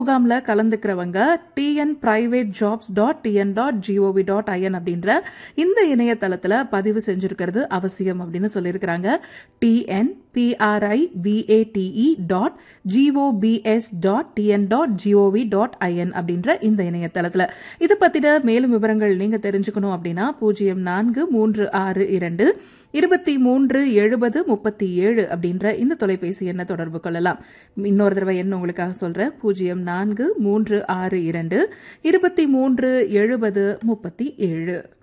முகாம்ல கலந்துக்கிறவங்க TN private jobs dot TN dot gov dot in அப்படின்ற இந்த இணையதளத்துல பதிவு செஞ்சிருக்கிறது அவசியம் அப்படின்னு சொல்லியிருக்கிறாங்க TN PRI PATE dot GOPS dot TN dot gov dot in அப்படின்ற இந்த இணையதளத்துல இது பத்தின மேலும் விவரங்கள் நீங்க தெரிஞ்சுக்கணும் அப்படின்னா பூஜ்ஜியம் நான்கு மூன்று ஆறு இரண்டு இருபத்தி மூன்று எழுபது முப்பத்தி ஏழு அப்படின்ற இந்த தொலைபேசி எண்ணை தொடர்பு கொள்ளலாம் இன்னொரு தடவை எண் உங்களுக்காக சொல்றேன் பூஜ்ஜியம் நான்கு மூன்று ஆறு இரண்டு இருபத்தி மூன்று எழுபது முப்பத்தி ஏழு